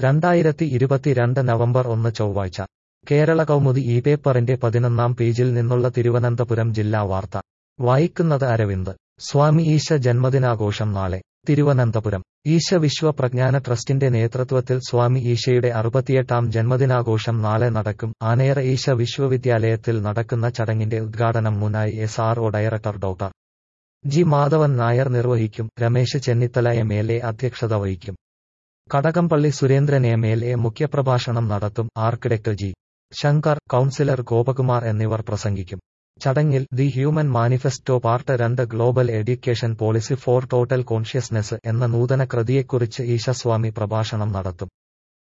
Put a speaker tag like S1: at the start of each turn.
S1: രണ്ടായിരത്തി ഇരുപത്തിരണ്ട് നവംബർ ഒന്ന് ചൊവ്വാഴ്ച കേരള കൗമുദി ഈ പേപ്പറിന്റെ പതിനൊന്നാം പേജിൽ നിന്നുള്ള തിരുവനന്തപുരം ജില്ലാ വാർത്ത വായിക്കുന്നത് അരവിന്ദ് സ്വാമി ഈശ ജന്മദിനാഘോഷം നാളെ തിരുവനന്തപുരം ഈശ വിശ്വ പ്രജ്ഞാന ട്രസ്റ്റിന്റെ നേതൃത്വത്തിൽ സ്വാമി ഈശയുടെ അറുപത്തിയെട്ടാം ജന്മദിനാഘോഷം നാളെ നടക്കും ആനയറ ഈശ വിശ്വവിദ്യാലയത്തിൽ നടക്കുന്ന ചടങ്ങിന്റെ ഉദ്ഘാടനം മുനായി S R O director doctor G Madhavan Nair നിർവഹിക്കും Ramesh Chennithala M L A അധ്യക്ഷത വഹിക്കും Kadakampally Surendran M L A മുഖ്യപ്രഭാഷണം നടത്തും architect G Shankar councillor Gopakumar എന്നിവർ പ്രസംഗിക്കും ചടങ്ങിൽ ദി ഹ്യൂമൻ മാനിഫെസ്റ്റോ പാർട്ട് രണ്ട് global education policy for total consciousness എന്ന നൂതന കൃതിയെക്കുറിച്ച് ഈശസ്വാമി പ്രഭാഷണം നടത്തും